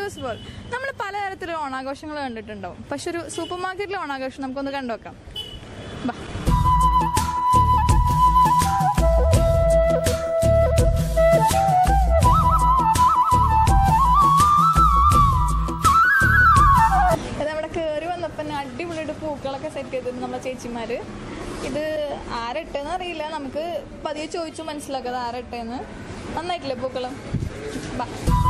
First of all നമ്മൾ പലതരത്തിലുള്ള ഓണാഘോഷങ്ങൾ കണ്ടിട്ടുണ്ടാവും പക്ഷെ ഒരു സൂപ്പർ മാർക്കറ്റിലെ ഓണാഘോഷം നമുക്കൊന്ന് കണ്ടുനോക്കാം ബാ ഇത് അവിടെ കയറി വന്നപ്പോൾ തന്നെ അടിപൊളിയായിട്ട് പൂക്കളൊക്കെ സെറ്റ് ചെയ്തിട്ട് നമ്മളെ ചേച്ചിമാര് ഇത് ആരട്ടെന്ന് അറിയില്ല നമുക്ക് പതിയെ ചോദിച്ചു മനസ്സിലാക്കാം ഇത് ആരട്ടെന്ന് നന്നായിട്ടില്ലേ പൂക്കളം ബാ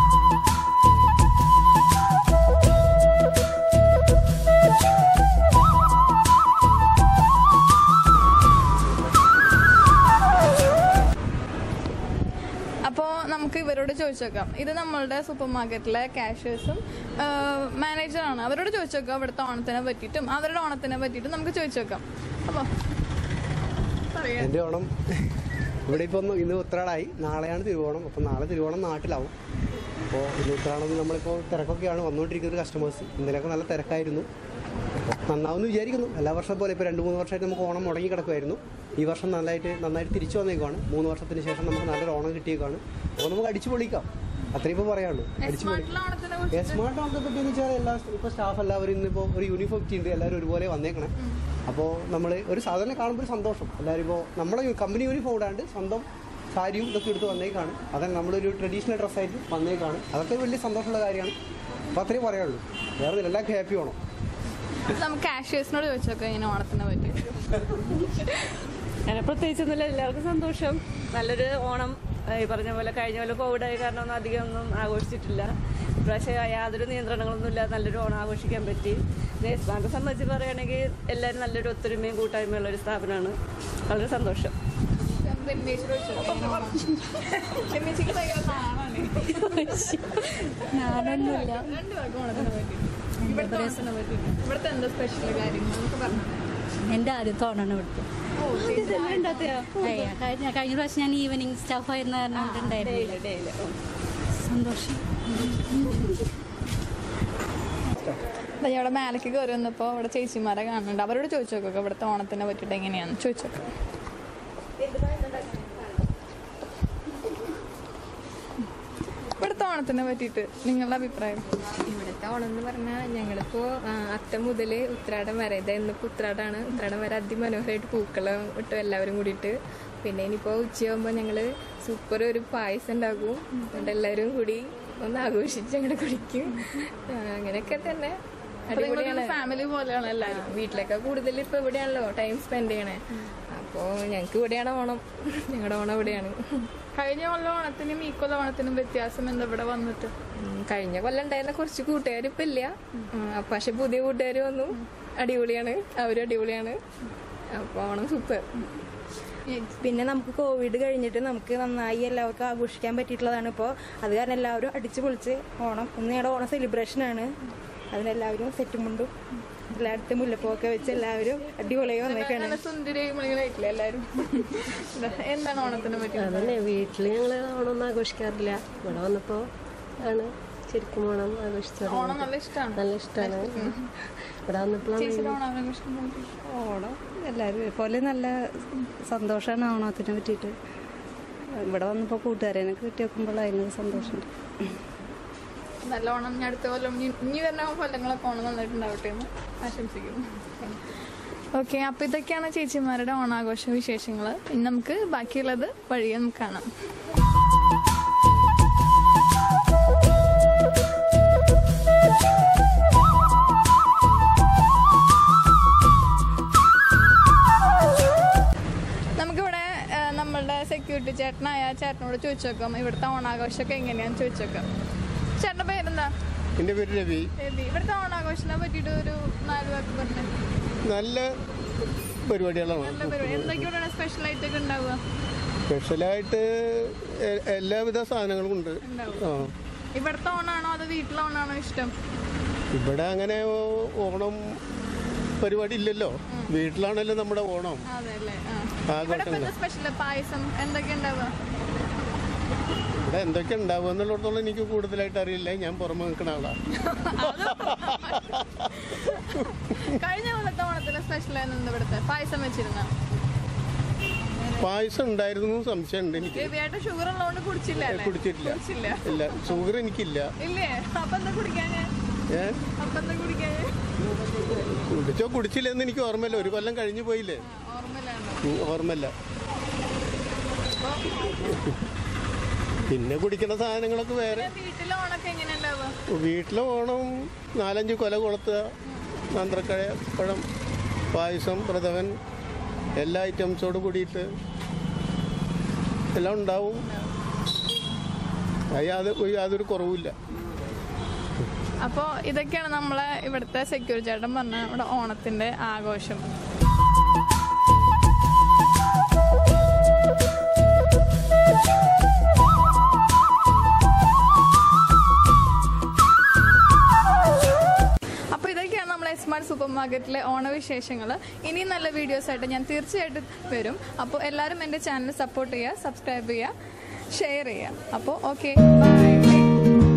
അപ്പോൾ നമുക്ക് ഇവരോട് ചോദിച്ചു നോക്കാം ഇത് നമ്മളുടെ സൂപ്പർ മാർക്കറ്റിലെ കാഷ്യേഴ്സും മാനേജറാണ് അവരോട് ചോദിച്ചു നോക്കാം ഇവിടുത്തെ ഓണത്തിനെ പറ്റിയിട്ടും അവരുടെ ഓണത്തിനെ പറ്റിയിട്ടും നമുക്ക് ചോദിച്ചു നോക്കാം അപ്പോൾ പറയാം എൻ്റെ ഓണം ഇവിടെ ഇപ്പോൾ ഒന്ന് ഇന്ന് ഉത്രാടായി നാളെയാണ് തിരുവോണം അപ്പം നാളെ തിരുവോണം നാട്ടിലാവും അപ്പോൾ ഇന്ന് ഉത്രാടം നമ്മളിപ്പോൾ തിരക്കൊക്കെയാണ് വന്നുകൊണ്ടിരിക്കുന്നത് കസ്റ്റമേഴ്സ് ഇന്നലെയൊക്കെ നല്ല തിരക്കായിരുന്നു അപ്പോൾ നന്നാവുമെന്ന് വിചാരിക്കുന്നു എല്ലാ വർഷം പോലെ ഇപ്പോൾ രണ്ട് മൂന്ന് വർഷമായിട്ട് നമുക്ക് ഓണം മുടങ്ങി കിടക്കുമായിരുന്നു ഈ വർഷം നന്നായിട്ട് നന്നായിട്ട് തിരിച്ചു വന്നേക്കുവാണ് മൂന്ന് വർഷത്തിന് ശേഷം നമുക്ക് നല്ലൊരു ഓണം കിട്ടിയേക്കാണ് അപ്പോൾ നമുക്ക് അടിച്ചു പൊളിക്കാം അത്രയും ഇപ്പോൾ പറയാനുള്ളൂ അടിച്ചു പൊളിക്കാം സ്മാർട്ടിലെ ഓണത്തിനെ കുറിച്ച് സ്മാർട്ട് ഓണത്തെ പറ്റി എന്ന് വെച്ചാൽ എല്ലാ ഇപ്പോൾ സ്റ്റാഫ് എല്ലാവരും ഇന്നിപ്പോൾ ഒരു യൂണിഫോം ഉണ്ട് എല്ലാവരും ഒരുപോലെ വന്നേക്കണേ അപ്പോൾ നമ്മൾ ഒരു സാധാരണ കാണുമ്പോൾ ഒരു സന്തോഷം എല്ലാവരും ഇപ്പോൾ നമ്മുടെ കമ്പനി യൂണിഫോം ഇടാണ്ട് സ്വന്തം സാരിയും ഇതൊക്കെ എടുത്ത് വന്നേക്കാണ് അതന്നെ നമ്മളൊരു ട്രഡീഷണൽ ഡ്രസ്സായിട്ട് വന്നേക്കാണ് അതൊക്കെ വലിയ സന്തോഷമുള്ള കാര്യമാണ് അപ്പോൾ അത്രയും പറയുള്ളൂ വേറെ ഒന്നുമില്ല. എല്ലാവർക്കും ഹാപ്പി ഓണം നമുക്ക് കാഷ്യേഴ്സിനോട് ചോദിച്ചു നോക്കാം ഇങ്ങനെ ഓണത്തിനെ പറ്റി അങ്ങനെ പ്രത്യേകിച്ചൊന്നുമില്ല എല്ലാവർക്കും സന്തോഷം നല്ലൊരു ഓണം ഏഹ് ഈ പറഞ്ഞ പോലെ കഴിഞ്ഞ പോലെ കോവിഡ് ആയ കാരണം ഒന്നും അധികം ഒന്നും ആഘോഷിച്ചിട്ടില്ല ഇപ്രാവശ്യം യാതൊരു നിയന്ത്രണങ്ങളൊന്നും ഇല്ലാതെ നല്ലൊരു ഓണം ആഘോഷിക്കാൻ പറ്റി ദേശമാനെ സംബന്ധിച്ച് പറയുകയാണെങ്കിൽ എല്ലാവരും നല്ലൊരു ഒത്തൊരുമയും കൂട്ടായ്മയുള്ള ഒരു സ്ഥാപനമാണ് വളരെ സന്തോഷം രമേശിനോട് ചോദിച്ചു നോക്കാം ഇങ്ങനെ ഓണം. രമേശിക്ക് ഭയങ്കര നാണാണ്. ഞാനൊന്നുമില്ല രണ്ട് പേർക്കും ഓണത്തിനെ പറ്റി ഇവിടുത്തെ ഓണത്തിനെ പറ്റി ഇവിടുത്തെ എന്താ സ്പെഷ്യൽ കാര്യങ്ങൾ നമുക്ക് പറഞ്ഞു എൻ്റെ ആദ്യത്തെ ഓണാണ് ഇവിടുത്തെ അയ്യ, കഴിഞ്ഞ കഴിഞ്ഞ പ്രാവശ്യം ഞാൻ ഈവനിങ് സ്റ്റാഫ് ആയിരുന്ന കാരണം കൊണ്ട് ഉണ്ടായിരുന്നില്ല സന്തോഷം ദാ ഇവിടെ മേലേക്ക് കയറി വന്നപ്പോൾ ഇവിടെ ചേച്ചിമാരെ കാണുന്നുണ്ട് അവരോട് ചോദിച്ചു നോക്കാം ഇവിടുത്തെ ഓണത്തിനെ പറ്റിയിട്ട് എങ്ങനെയാന്ന് ചോദിച്ചു നോക്കാം ഇവിടുത്തെ ഓണത്തിനെ പറ്റിയിട്ട് നിങ്ങളുടെ അഭിപ്രായം ഇവിടുത്തെ ഓണം എന്ന് പറഞ്ഞാൽ ഞങ്ങളിപ്പോ ആ, അത്തം മുതൽ ഉത്രാടം വരെ ഇത് ഇന്നിപ്പോ ഉത്രാടാണ് ഉത്രാടം വരെ അതിമനോഹരമായിട്ട് പൂക്കളം ഇട്ട് എല്ലാവരും കൂടിയിട്ട് പിന്നെ ഇനിയിപ്പോ ഉച്ചയാകുമ്പോൾ ഞങ്ങള് സൂപ്പർ ഒരു പായസം ഉണ്ടാക്കും എന്നിട്ട് എല്ലാവരും കൂടി ഒന്ന് ആഘോഷിച്ച് അങ്ങോട്ട് കുടിക്കും ആ, അങ്ങനെയൊക്കെ തന്നെ അടിപൊളിയാണ് ഫാമിലി പോലെയാണ് എല്ലാവരും ആ, വീട്ടിലൊക്കെ കൂടുതൽ ഇപ്പൊ ഇവിടെയാണല്ലോ ടൈം സ്പെൻഡ് ചെയ്യണേ അപ്പോ ഞങ്ങക്ക് ഇവിടെയാണ് ഓണം ഞങ്ങളുടെ ഓണം ഇവിടെയാണ് കഴിഞ്ഞ കൊല്ലം ഓണത്തിനും ഈ കൊല്ലം ഓണത്തിനും വ്യത്യാസം എന്താ ഇവിടെ വന്നിട്ട് ഉം, കഴിഞ്ഞ കൊല്ലം ഉണ്ടായിരുന്ന കുറച്ച് കൂട്ടുകാർ ഇപ്പൊ ഇല്ല ഉം, അപ്പൊ പക്ഷെ പുതിയ കൂട്ടുകാർ വന്നു അടിപൊളിയാണ് അവരും അടിപൊളിയാണ് അപ്പൊ ഓണം സൂപ്പർ പിന്നെ നമുക്ക് കോവിഡ് കഴിഞ്ഞിട്ട് നമുക്ക് നന്നായി എല്ലാവർക്കും ആഘോഷിക്കാൻ പറ്റിയിട്ടുള്ളതാണ് ഇപ്പോൾ അത് കാരണം എല്ലാവരും അടിച്ചു പൊളിച്ച് ഓണം ഇന്ന് ഞങ്ങളുടെ ഓണം സെലിബ്രേഷൻ ആണ് അതിനെല്ലാവരും സെറ്റും മുണ്ടും എല്ലായിടത്തും മുല്ലപ്പൂവൊക്കെ വെച്ച് എല്ലാവരും അടിപൊളിയായി വന്നേക്കാണ് നല്ല സുന്ദരി മണികളായിട്ടില്ല എല്ലാവരും ഇതാ, എന്താണ് ഓണത്തിനെ പറ്റി അതന്നെ വീട്ടിൽ ഞങ്ങൾ ഓണമൊന്നും ആഘോഷിക്കാറില്ല ഇവിടെ വന്നപ്പോൾ ആണ് ശരിക്കും ഓണം ആഘോഷിച്ചത് ഓണം നല്ല ഇഷ്ടമാണ് നല്ല ഇഷ്ടമാണ് ഇവിടെ വന്നപ്പോഴാണ് ചേച്ചിയുടെ ഓണം ആഘോഷം ഓണം എല്ലാവരും പോലെ നല്ല സന്തോഷമാണ് ഓണത്തിനെ പറ്റിയിട്ട് ഇവിടെ വന്നപ്പോൾ കൂട്ടുകാരനെ കിട്ടി വെക്കുമ്പോൾ അതിനൊരു സന്തോഷമുണ്ട് നല്ല ഓണം ഇനി അടുത്ത കൊല്ലം ഇനി ഇനി വരുന്ന കൊല്ലങ്ങളൊക്കെ ഓണം നന്നായിട്ടുണ്ടാവട്ടെ എന്ന് ആശംസിക്കുന്നു ഓക്കെ അപ്പൊ ഇതൊക്കെയാണ് ചേച്ചിമാരുടെ ഓണാഘോഷ വിശേഷങ്ങൾ ഇനി നമുക്ക് ബാക്കിയുള്ളത് വഴിയെ നമുക്ക് കാണാം നമുക്കിവിടെ ആ, നമ്മളുടെ സെക്യൂരിറ്റി ചേട്ടനായ ചേട്ടനോട് ചോദിച്ചു നോക്കാം ഇവിടുത്തെ ഓണാഘോഷമൊക്കെ എങ്ങനെയാന്ന് ചോദിച്ചു നോക്കാം ചേട്ടൻ്റെ പേരെന്താ എൻ്റെ പേര് രവി രവി ഇവിടുത്തെ ഓണാഘോഷത്തിനെ പറ്റിയിട്ട് ഒരു നാല് വാക്ക് പറഞ്ഞു നല്ല പരിപാടികളാണ് നല്ല പരിപാടി എന്തൊക്കെയാണ് സ്പെഷ്യൽ ആയിട്ടൊക്കെ ഉണ്ടാവുക സ്പെഷ്യലായിട്ട് എ- എല്ലാവിധ സാധനങ്ങളും ഉണ്ട് ആ ഇവിടുത്തെ ഓണാണോ അതോ വീട്ടിലെ ഓണാണോ ഇഷ്ടം ഇവിടെ അങ്ങനെ ഓ- ഓണം പരിപാടി ഇല്ലല്ലോ വീട്ടിലാണല്ലോ നമ്മുടെ ഓണം അതെ അല്ലേ ആ ഇവിടെ ആഘോഷങ്ങൾ സ്പെഷ്യൽ പായസം എന്തൊക്കെ ഉണ്ടാവുക ഇവിടെ എന്തൊക്കെ ഉണ്ടാവുക എന്നുള്ളിടത്തോളം എനിക്ക് കൂടുതലായിട്ട് അറിയില്ല ഞാൻ പുറമെ നിൽക്കുന്ന ആളാണ് കഴിഞ്ഞ കൊല്ലത്തെ ഓണത്തിന് സ്പെഷ്യൽ ആയിരുന്നു ഇവിടുത്തെ പായസം വെച്ചിരുന്ന പായസം ഉണ്ടായിരുന്നു എന്ന് സംശയമുണ്ട് എനിക്ക് രവിയായിട്ട് ഷുഗർ ഉള്ളതുകൊണ്ട് കുടിച്ചില്ല അല്ലേ കുടിച്ചിട്ടില്ല കുടിച്ചില്ല ഇല്ല ഷുഗർ എനിക്കില്ല ഇല്ലേ അപ്പൊ എന്താ കുടിക്കാഞ്ഞേ ഏ അപ്പൊ എന്താ കുടിക്കാഞ്ഞേ കുടിച്ചോ കുടിച്ചില്ലെന്ന് എനിക്ക് ഓർമ്മയില്ല ഒരു കൊല്ലം കഴിഞ്ഞു പോയില്ലേ ഓർമ്മയിലാണ് ഉം, ഓർമ്മയില്ല പിന്നെ കുടിക്കുന്ന സാധനങ്ങളൊക്കെ വേറെ വീട്ടിലെ ഓണൊക്കെ എങ്ങനെ ഉണ്ടാവുക വീട്ടിലെ ഓണം നാലഞ്ച് കൊല കൊളുത്തുക നന്ത്രക്കഴ പഴം പായസം പ്രഥമൻ എല്ലാ ഐറ്റംസോട് കൂടിയിട്ട് എല്ലാം ഉണ്ടാവും അത് യാതൊ- ഒരു യാതൊരു കുറവുമില്ല അപ്പോൾ ഇതൊക്കെയാണ് നമ്മളെ ഇവിടുത്തെ സെക്യൂരിറ്റി ചേട്ടൻ പറഞ്ഞ നമ്മുടെ ഓണത്തിന്റെ ആഘോഷം അപ്പോൾ ഇതൊക്കെയാണ് നമ്മളെ സ്മാർട്ട് സൂപ്പർ മാർക്കറ്റിലെ ഓണവിശേഷങ്ങൾ ഇനിയും നല്ല വീഡിയോസ് ആയിട്ട് ഞാൻ തീർച്ചയായിട്ടും വരും അപ്പോൾ എല്ലാവരും എൻ്റെ ചാനൽ സപ്പോർട്ട് ചെയ്യുക സബ്സ്ക്രൈബ് ചെയ്യുക ഷെയർ ചെയ്യുക അപ്പോൾ ഓക്കെ ബൈ